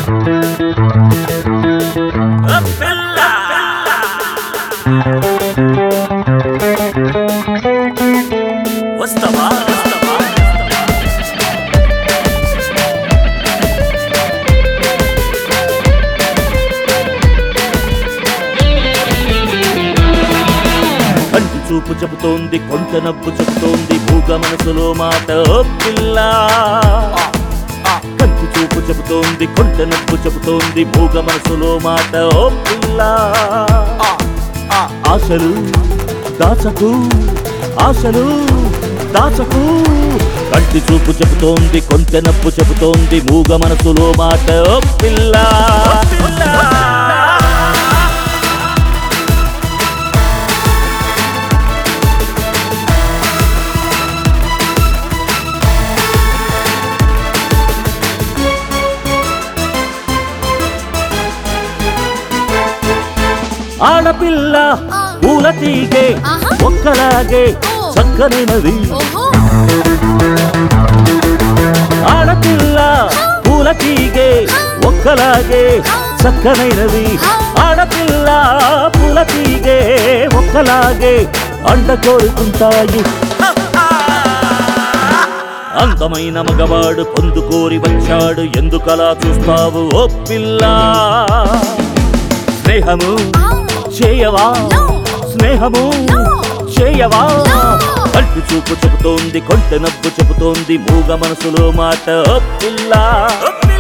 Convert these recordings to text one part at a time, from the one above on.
వస్తావా వస్తావా కంటి చూపు చెబుతోంది కొంట నవ్వు చెబుతోంది మూగ మనసులో మాట ఓ పిల్ల కంటి చూపు చెబుతోంది కొంట నవ్వు చెబుతోంది మూగ మనసులో మాట ఓ పిల్ల ఆశలు దాచకు ఆశలు దాచకు కంటి చూపు చెబుతోంది కొంటె నవ్వు చెబుతోంది మూగ మనసులో మాట ఓ పిల్ల ఆడపిల్ల పూల తీగే ఆహా. ఒక్కలాగే ఓ. చక్కనైనది ఓహో ఆడపిల్ల పూల తీగే ఒక్కలాగే చక్కనైనది ఆడపిల్ల పూల తీగే ఒక్కలాగే అండ కోరుకుంటాయి అందమైన మగవాడు పొందుకోరి వచ్చాడు ఎందుకలా చూస్తావు ఓ పిల్ల స్నేహము చేయవా No. స్నేహము No. చేయవా No. కంటి చూపు చెబుతోంది కొంటె నవ్వు చెబుతోంది మూగ మనసులో మాట ఓ పిల్ల ఓ పిల్ల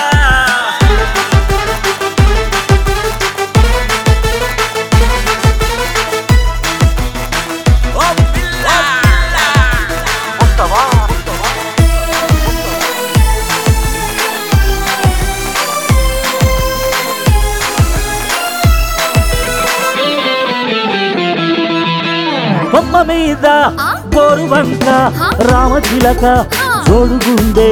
ఓ పిల్ల వస్తావా బొమ్మ మీద ఆ? గోరువంక ఆ? రామచిలక ఆ. జోడుగుండే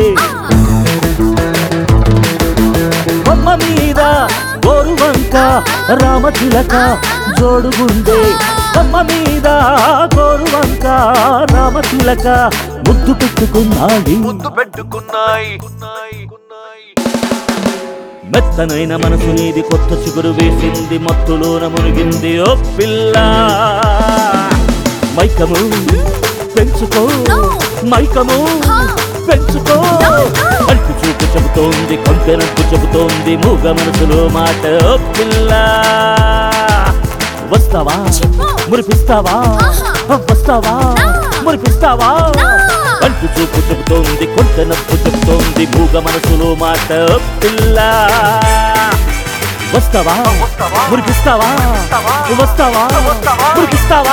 బొమ్మ మీద గోరువంక రామచిలక జోడుగుండే బొమ్మ మీద గోరువంక రామచిలక ముద్దు పెట్టుకున్నాయి ముద్దు పెట్టుకున్నాయి మెత్తనైన మనసు నీది కొత్త చిగురు వేసింది మత్తులోన మునిగింది ఓ పిల్ల మైకము పెంచుకో No. మైకము హా. పెంచుకో No, no. కంటి చూపు చెబుతోంది కొంచెనట్టు చెబుతోంది మూగ మనసులో మాట ఓ పిల్ల వస్తావా చెప్పు. మురిపిస్తావా ఆహా. వస్తావా నా. మురిపిస్తావా నా. కంటి చూపు చెబుతోంది కొంచె నవ్వు చెబుతోంది మూగ మనసులో మాట ఓ పిల్ల వస్తావా వస్తావా? మురిపిస్తావా వస్తావా? వస్తావా వస్తావా? మురిపిస్తావా